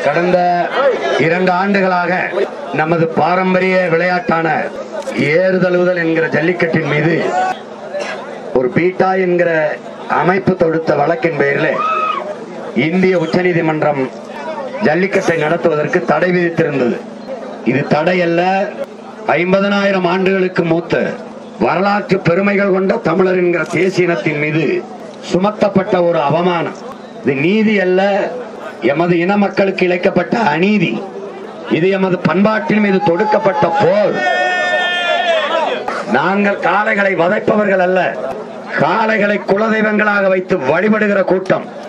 கடந்த இரண்டு ஆண்டுகளாக நமது பாரம்பரிய விளையாட்டான ஏறுதழுவுதல் என்கிற ஜல்லிக்கட்டின் மீது ஒரு பீட்டா என்கிற அமைப்பு தொடுத்த வழக்கின் பெயரில் இந்திய உச்சநீதிமன்றம் ஜல்லிக்கட்டை நடத்துவதற்கு தடை விதித்திருந்தது இது தடை அல்ல ஐம்பதனாயிரம் ஆண்டுகளுக்கு மூத்த வரலாற்று பெருமைகள் கொண்ட தமிழர் என்கிற தேசிய இனத்தின் மீது சுமத்தப்பட்ட ஒரு அவமானம் இது நீதி அல்ல எமது இன மக்களுக்கு இழைக்கப்பட்ட அநீதி இது எமது பண்பாட்டின் மீது தொடுக்கப்பட்ட போர் நாங்கள் காளைகளை வதைப்பவர்கள் அல்ல காளைகளை குலதெய்வங்களாக வைத்து வழிபடுகிற கூட்டம்